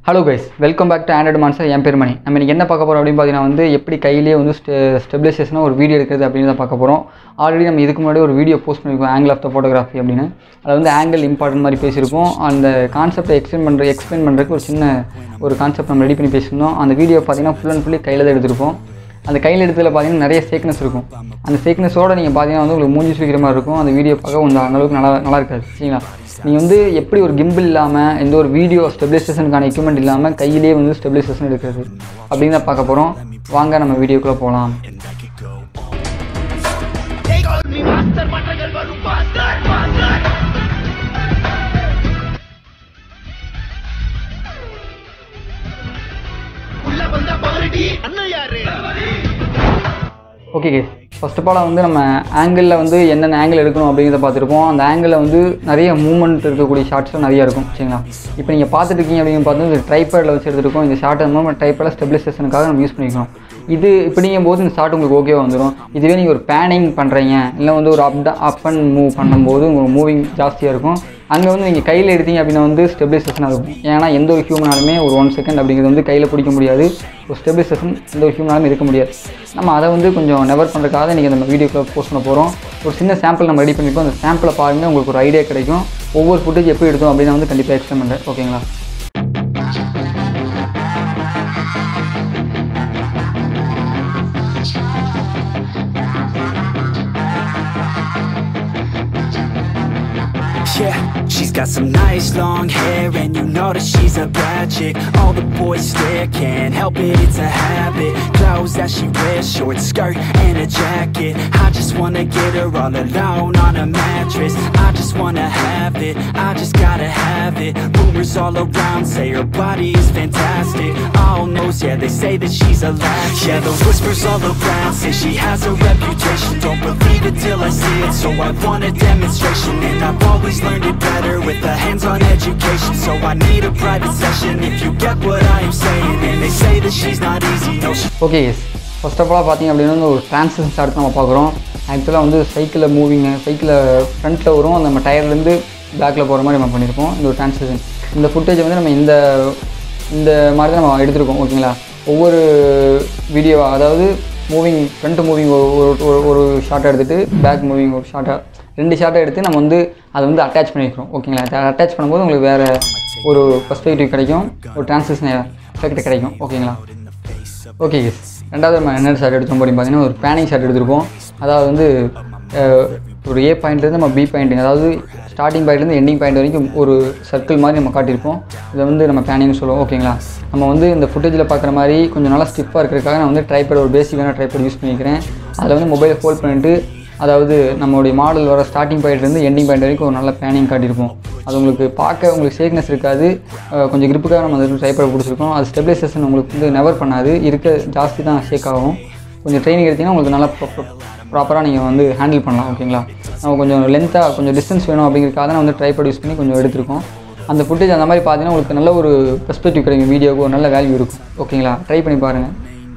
hello guys welcome back to Android Monster என் பேர் மணி நம்ம இன்னைக்கு என்ன பார்க்க போகிறோம் அப்படின்னு பார்த்தீங்கன்னா வந்து எப்படி கையிலேயே வந்து ஸ்டெ ஸ்டெபிலைசேஷனாக ஒரு வீடியோ எடுக்கிறது அப்படின்னு தான் பார்க்க போகிறோம் ஆல்ரெடி நம்ம இதுக்கு முன்னாடி ஒரு வீடியோ போஸ்ட் பண்ணியிருக்கோம் ஆங்கிள் ஆஃப் த ஃபோட்டோகிராஃபி அப்படின்னு அதில் வந்து ஆங்கிள் இம்பார்ட்டன்ட் மாதிரி பேசியிருப்போம் அந்த கான்செப்டை எக்ஸ்பிளைன் பண்ணுற எக்ஸ்பிளைன் பண்ணுறதுக்கு ஒரு சின்ன ஒரு கான்செப்ட் நம்ம ரெடி பண்ணி பேசியிருந்தோம் அந்த வீடியோ பார்த்தீங்கன்னா ஃபுல் அண்ட் ஃபுல்லி கையில் தான் எடுத்திருப்போம் அந்த கையில் எடுத்ததில் பார்த்தீங்கன்னா நிறைய சேக்னஸ் இருக்கும் அந்த சேக்னஸோட நீங்கள் பார்த்தீங்கன்னா வந்து உங்களுக்கு மூஞ்சி சுழிக்கிற மாதிரி இருக்கும் அந்த வீடியோ பார்க்க கொஞ்சம் அந்த அளவுக்கு நல்லா நல்லா இருக்காது சரிங்களா நீங்கள் வந்து எப்படி ஒரு கிம்பிள் இல்லாமல் எந்த ஒரு வீடியோ ஸ்டெபிலைசேஷனுக்கான எக்யூப்மெண்ட் இல்லாமல் கையிலேயே வந்து ஸ்டெபிலைசேஷன் எடுக்கிறது அப்படின்னு தான் பார்க்க போகிறோம் வாங்க நம்ம வீடியோக்குள்ளே போகலாம் They call me master மாற்றங்கள் வரும் master master உள்ள வந்த பாரடி அண்ணன் யாரு okay guys first of all வந்து நம்ம ஆங்கிளில் வந்து என்னென்ன ஆங்கிள் எடுக்கணும் அப்படிங்கிறத பார்த்துருப்போம் அந்த ஆங்கிளில் வந்து நிறைய மூவ்மெண்ட் இருக்கக்கூடிய ஷார்ட்ஸ்லாம் நிறைய இருக்கும் சரிங்களா இப்போ நீங்கள் பார்த்துட்டு இருக்கீங்க அப்படின்னு பார்த்து இது ட்ரைபேடில் வச்சு எடுத்துருக்கோம் இந்த ஷார்ட் நம்ம ட்ரைபேடில் ஸ்டெபிலைசேஷனுக்காக நம்ம யூஸ் பண்ணிக்கிறோம் இது இப்படிங்கும் போது இந்த ஷார்ட் உங்களுக்கு ஓகேவா வந்துடும் இதுவே நீங்கள் ஒரு பேனிங் பண்ணுறீங்க இல்லை வந்து ஒரு அப் அப் அண்ட் மூவ் பண்ணும்போது உங்களுக்கு மூவிங் ஜாஸ்தியாக இருக்கும் அங்கே வந்து நீங்கள் கையில் எடுத்தீங்க அப்படின்னா வந்து ஸ்டெபிலைசேஷனாக இருக்கும் ஏன்னா எந்த ஒரு ஹியூமனாலுமே ஒரு ஒன் செகண்ட் அப்படிங்கிறது வந்து கையில் பிடிக்க முடியாது ஒரு ஸ்டெபிலைசேஷன் எந்த ஒரு ஹியூமனாலும் இருக்க முடியாது நம்ம அதை வந்து கொஞ்சம் நெவர் பண்ணுறதுக்காக நீங்கள் நம்ம வீடியோக்குள்ள போஸ்ட் பண்ண போகிறோம் ஒரு சின்ன சாம்பிள் நம்ம ரெடி பண்ணிப்போம் அந்த சாம்பிளை பாருங்கள் உங்களுக்கு ஒரு ஐடியா கிடைக்கும் ஒவ்வொரு ஃபுட்டேஜ் எப்படி எடுத்தோம் அப்படின்னு வந்து கண்டிப்பாக எக்ஸ்பிளைன் பண்ணுறேன் ஓகேங்களா Yeah, she's got some nice long hair and you know that she's a bad chick All the boys stare, can't help it, it's a habit Clothes that she wears, short skirt and a jacket I just wanna get her all alone on a mattress I just wanna have it, I just gotta have it Rumors all around say her body is fantastic All knows, yeah, they say that she's a latch Yeah, the whispers all around say she has a reputation Don't believe it till I see it, so I want a demonstration And I've always learned it better with a hands-on education So I need a private session if you get what I am saying And they say that she's not easy, no she okay yes first of all பார்த்தீங்க அப்படின்னா வந்து ஒரு transition short நம்ம பார்க்குறோம் ஆக்சுவலாக வந்து சைக்கிளில் moving சைக்கிளில் ஃப்ரண்ட்டில் வரும் அந்த நம்ம டயர்லேருந்து பேக்கில் போகிற மாதிரி நம்ம பண்ணியிருப்போம் இந்த ஒரு டிரான்சிஷன் இந்த ஃபுட்டேஜ் வந்து நம்ம இந்த இந்த மாதிரி தான் நம்ம எடுத்திருக்கோம் ஓகேங்களா ஒவ்வொரு வீடியோ அதாவது மூவிங் ஃப்ரண்ட் மூவிங் ஒரு ஒரு ஒரு ஷார்ட்டை எடுத்துகிட்டு பேக் மூவிங் ஒரு ஷார்ட்டாக ரெண்டு ஷார்ட்டை எடுத்து நம்ம வந்து அதை வந்து அட்டாச் பண்ணிக்கிறோம் ஓகேங்களா அதை அட்டாச் பண்ணும்போது உங்களுக்கு வேறு ஒரு பர்ஸ்பெக்டிவ் கிடைக்கும் ஒரு டிரான்சிஷன் எஃபெக்ட் கிடைக்கும் ஓகேங்களா ஓகே எஸ் ரெண்டாவது நம்ம என்ன ஷாட் எடுத்தோம் அப்படின்னு பார்த்தீங்கன்னா ஒரு பேனிங் ஷாட் எடுத்திருப்போம் அதாவது வந்து அஹ், ஒரு ஏ பாயிண்ட்லேருந்து நம்ம பி பாயிண்ட் அதாவது ஸ்டார்டிங் பாயிண்ட்லேருந்து எண்டிங் பாயிண்ட் வரைக்கும் ஒரு சர்க்கிள் மாதிரி நம்ம காட்டியிருப்போம் இதை வந்து நம்ம பேனிங்னு சொல்லுவோம் ஓகேங்களா நம்ம வந்து இந்த ஃபுட்டேஜில் பார்க்குற மாதிரி கொஞ்சம் நல்லா ஸ்டிப்பாக இருக்கிறதுக்காக நான் வந்து ட்ரைபேட் ஒரு பேசிக்கான ட்ரைபேட் யூஸ் பண்ணிக்கிறேன் அதில் வந்து மொபைலை ஃபோல்ட் பண்ணிட்டு அதாவது நம்மளுடைய மாடல் வர ஸ்டார்டிங் பாயிண்ட்லேருந்து எண்டிங் பாயிண்ட் வரைக்கும் ஒரு நல்ல பேனிங் காட்டியிருப்போம் அது உங்களுக்கு பார்க்க உங்களுக்கு சேக்னஸ் இருக்காது அஹ் கொஞ்சம் கிரிப்புக்காக நம்ம அந்த டைப்பர் பிடிச்சிருக்கோம் அது ஸ்டெபிலைசேஷன் உங்களுக்கு வந்து நெவர் பண்ணாது இருக்க ஜாஸ்தி தான் ஷேக் ஆகும் கொஞ்சம் ட்ரைனிங் எடுத்தீங்கன்னா உங்களுக்கு நல்லா ப்ராப்பராக நீங்கள் வந்து ஹேண்டில் பண்ணலாம் ஓகேங்களா நம்ம கொஞ்சம் லென்த்தாக கொஞ்சம் டிஸ்டன்ஸ் வேணும் அப்படிங்கிறதுக்காக நான் வந்து ட்ரைபர் யூஸ் பண்ணி கொஞ்சம் எடுத்திருக்கோம் அந்த ஃபுட்டேஜ் அந்த மாதிரி பார்த்தீங்கன்னா உங்களுக்கு நல்ல ஒரு பெர்ஸ்பெக்டிவ் கிடைக்கும் வீடியோவுக்கு ஒரு நல்ல வேல்யூ இருக்கும் ஓகேங்களா ட்ரை பண்ணி பாருங்கள்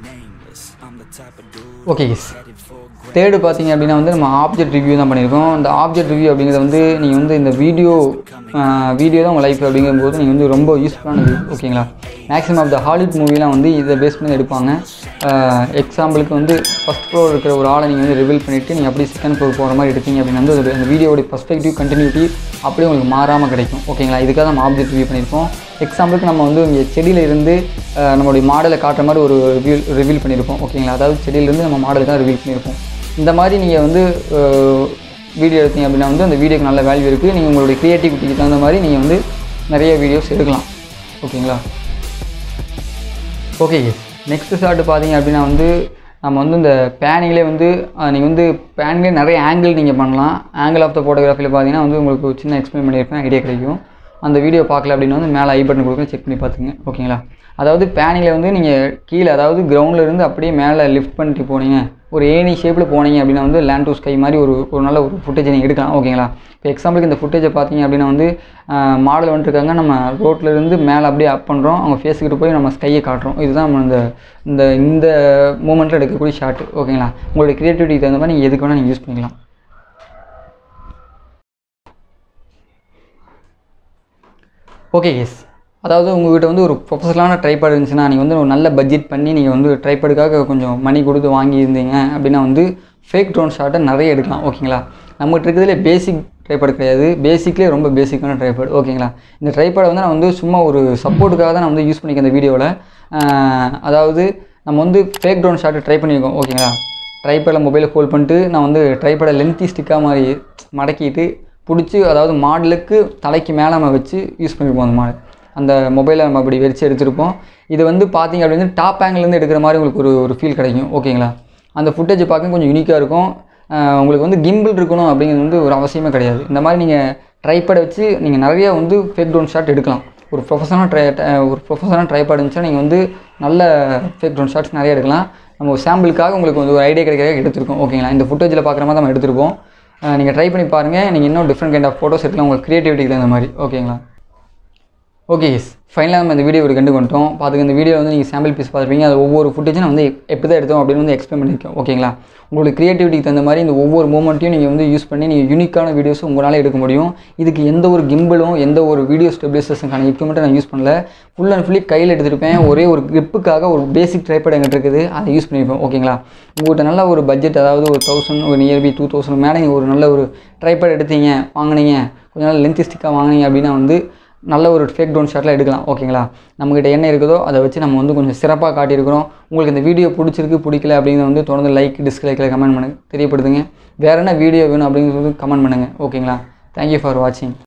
ஓகே எஸ் தேர்டு பார்த்தீங்க அப்படின்னா வந்து நம்ம ஆப்ஜெக்ட் ரிவ்யூ தான் பண்ணியிருக்கோம் இந்த ஆப்ஜெக்ட் ரிவ்யூ அப்படிங்கிறது வந்து நீங்கள் வந்து இந்த வீடியோ வீடியோ தான் உங்கள் லைஃப் அப்படிங்கும்போது நீங்கள் வந்து ரொம்ப யூஸ்ஃபுல்லானது ஓகேங்களா மேக்ஸிமம் ஆஃப் த ஹாலிவுட் மூவிலாம் வந்து இதை பேஸ் பண்ணி எடுப்பாங்க எக்ஸாம்பிளுக்கு வந்து ஃபஸ்ட் ஃப்ளோர் இருக்கிற ஒரு ஆளை நீங்கள் வந்து ரிவீல் பண்ணிவிட்டு நீங்கள் அப்படியே செகண்ட் ஃப்ளோர் போகிற மாதிரி எடுத்தீங்க அப்படின்னா வந்து அது அந்த வீடியோடைய பர்ஸ்பெக்டிவ் கண்டினியூட்டி அப்படியே உங்களுக்கு மாறாமல் கிடைக்கும் ஓகேங்களா இதுக்காக நம்ம ஆப்ஜெக்ட் ரிவ்யூ பண்ணியிருக்கோம் எக்ஸாம்பிளுக்கு நம்ம வந்து இங்கே செடியில் இருந்து அஹ், நம்மளுடைய மாடலை காட்டுற மாதிரி ஒரு ரிவீல் ரிவீல் பண்ணியிருப்போம் ஓகேங்களா அதாவது செடியிலேருந்து நம்ம மாடலுக்காக ரிவீல் பண்ணியிருப்போம் இந்த மாதிரி நீங்கள் வந்து வீடியோ எடுத்தீங்க அப்படின்னா வந்து அந்த வீடியோக்கு நல்ல வேல்யூ இருக்குது நீங்கள் உங்களுடைய க்ரியேட்டிவிட்டிக்கு தகுந்த மாதிரி நீங்கள் வந்து நிறைய வீடியோஸ் எடுக்கலாம் ஓகேங்களா ஓகே நெக்ஸ்ட் ஷார்ட் பார்த்தீங்க அப்படின்னா வந்து நம்ம வந்து இந்த பேனிங்லேயே வந்து நீங்கள் வந்து பேனிங்லேயே நிறைய ஆங்கிள் நீங்கள் பண்ணலாம் ஆங்கிள் ஆஃப் த ஃபோட்டோகிராஃபியில் பார்த்தீங்கன்னா வந்து உங்களுக்கு ஒரு சின்ன எக்ஸ்பிளைன் பண்ணியிருப்பேன் ஐடியா கிடைக்கும் அந்த வீடியோ பார்க்கல அப்படின்னா வந்து மேலே ஐ பட்டன் கொடுக்க செக் பண்ணி பார்த்துங்க ஓகேங்களா அதாவது பேனிங்கில் வந்து நீங்கள் கீழே அதாவது கிரவுண்டில் இருந்து அப்படியே மேலே லிஃப்ட் பண்ணிட்டு போனீங்க ஒரு ஏணி ஷேப்பில் போனீங்க அப்படின்னா வந்து லேண்ட் டு ஸ்கை மாதிரி ஒரு ஒரு நல்ல ஒரு ஃபுட்டேஜ் நீங்கள் எடுக்கலாம் ஓகேங்களா இப்போ எக்ஸாம்பிளுக்கு இந்த ஃபுட்டேஜை பார்த்தீங்க அப்படின்னா வந்து மாடல் வந்துட்டுருக்காங்க நம்ம ரோட்ல இருந்து மேலே அப்படியே அப் பண்ணுறோம் அவங்க ஃபேஸுக்கிட்ட போய் நம்ம ஸ்கையை காட்டுறோம் இதுதான் நம்ம இந்த இந்த இந்த மூமெண்ட்டில் எடுக்கக்கூடிய ஷாட் ஓகேங்களா உங்களுடைய க்ரியேட்டிவிட்டிக்கு தகுந்த மாதிரி நீங்கள் எதுக்கு வேணால் நீங்கள் யூஸ் பண்ணிக்கலாம் ஓகே எஸ் அதாவது உங்ககிட்ட வந்து ஒரு ப்ரொஃபஷனலான ட்ரைபாட் இருந்துச்சுன்னா நீங்கள் வந்து ஒரு நல்ல பட்ஜெட் பண்ணி நீங்கள் வந்து ட்ரைபாடுக்காக கொஞ்சம் மணி கொடுத்து வாங்கியிருந்தீங்க அப்படின்னா வந்து ஃபேக் ட்ரோன் ஷாட்டை நிறைய எடுக்கலாம் ஓகேங்களா நம்மகிட்ட இருக்கிறதுலே பேசிக் ட்ரைபாடு கிடையாது பேசிக்லேயே ரொம்ப பேசிக்கான ட்ரைபாடு ஓகேங்களா இந்த ட்ரைபாடை வந்து நான் வந்து சும்மா ஒரு சப்போர்ட்டுக்காக தான் நான் வந்து யூஸ் பண்ணிக்க இந்த வீடியோவில் அதாவது நம்ம வந்து ஃபேக் ட்ரோன் ஷாட்டை ட்ரை பண்ணியிருக்கோம் ஓகேங்களா ட்ரைபேடில் மொபைலை ஹோல்ட் பண்ணிட்டு நான் வந்து ட்ரைபேடை லென்த்தி ஸ்டிக்காக மாதிரி மடக்கிட்டு பிடிச்சி அதாவது மாடலுக்கு தலைக்கு மேலே நம்ம வச்சு யூஸ் பண்ணியிருப்போம் அந்த மாடல் அந்த மொபைலை நம்ம அப்படி வெறிச்சு எடுத்திருப்போம் இது வந்து பார்த்தீங்க அப்படின்னு டாப் ஆங்கிலேருந்து எடுக்கிற மாதிரி உங்களுக்கு ஒரு ஒரு ஃபீல் கிடைக்கும் ஓகேங்களா அந்த ஃபுட்டேஜ் பார்க்க கொஞ்சம் யூனிக்காக இருக்கும் ஆஹ் உங்களுக்கு வந்து கிம்பிள் இருக்கணும் அப்படிங்கிறது வந்து ஒரு அவசியமே கிடையாது இந்த மாதிரி நீங்கள் ட்ரைபேடை வச்சு நீங்கள் நிறைய வந்து ஃபேக் ட்ரோன் ஷாட் எடுக்கலாம் ஒரு ப்ரொஃபஷனல் ட்ரை ஒரு ப்ரொஃபஷனல் ட்ரைபாட் இருந்துச்சுன்னா நீங்கள் வந்து நல்ல ஃபேக் ட்ரோன் ஷாட்ஸ் நிறைய எடுக்கலாம் நம்ம ஒரு சாம்பிளுக்காக உங்களுக்கு வந்து ஒரு ஐடியா கிடைக்கிறதுக்காக எடுத்திருக்கோம் ஓகேங்களா இந்த ஃபுட்டேஜில் பார்க்குற மாதிரி நம்ம எடுத்திருப்போம் நீங்கள் ட்ரை பண்ணி பாருங்கள் நீங்கள் இன்னும் டிஃப்ரெண்ட் கைண்ட் ஆஃப் ஃபோட்டோஸ் எடுக்கலாம் உங்கள் க்ரியேட்டிவிட்டிக்கு தகுந்த மாதிரி ஓகேங்களா ஓகே எஸ் ஃபைனலாக நம்ம இந்த வீடியோ ஒரு கண்டு வந்துட்டோம் பார்த்துக்க இந்த வீடியோ வந்து நீங்கள் சாம்பிள் பீஸ் பார்த்துருப்பீங்க அது ஒவ்வொரு ஃபுட்டேஜும் நான் வந்து எப்படி தான் எடுத்தோம் அப்படின்னு வந்து எக்ஸ்பிளைன் பண்ணியிருக்கேன் ஓகேங்களா உங்களுக்கு க்ரியேட்டிவிட்டிக்கு தகுந்த மாதிரி இந்த ஒவ்வொரு மூமெண்ட்டையும் நீங்கள் வந்து யூஸ் பண்ணி நீங்கள் யூனிக்கான வீடியோஸும் உங்களால் எடுக்க முடியும் இதுக்கு எந்த ஒரு கிம்பிளும் எந்த ஒரு வீடியோ ஸ்டெபிலைசேஷனுக்கான எக்யூப்மெண்ட்டை நான் யூஸ் பண்ணல ஃபுல் அண்ட் ஃபுல்லி கையில் எடுத்திருப்பேன் ஒரே ஒரு கிரிப்புக்காக ஒரு பேசிக் ட்ரைபேட் எங்கிட்ட இருக்குது அதை யூஸ் பண்ணியிருப்பேன் ஓகேங்களா உங்கள்கிட்ட நல்ல ஒரு பட்ஜெட் அதாவது ஒரு தௌசண்ட் ஒரு நியர்பி டூ தௌசண்ட் மேலே நீங்கள் ஒரு நல்ல ஒரு ட்ரைபேட் எடுத்தீங்க வாங்குனீங்க கொஞ்சம் நாள் லென்த்தி ஸ்டிக்காக வாங்குனீங்க அப்படின்னா வந்து நல்ல ஒரு ஃபேக் டவுன் ஷாட்டில் எடுக்கலாம் ஓகேங்களா நம்மக்கிட்ட என்ன இருக்குதோ அதை வச்சு நம்ம வந்து கொஞ்சம் சிறப்பாக காட்டியிருக்கிறோம் உங்களுக்கு இந்த வீடியோ பிடிச்சிருக்கு பிடிக்கல அப்படிங்கிறத வந்து தொடர்ந்து லைக் டிஸ்லைக்கில் கமெண்ட் பண்ணுங்க தெரியப்படுத்துங்க வேறு என்ன வீடியோ வேணும் அப்படிங்கிறது கமெண்ட் பண்ணுங்கள் ஓகேங்களா தேங்க்யூ ஃபார் வாட்சிங்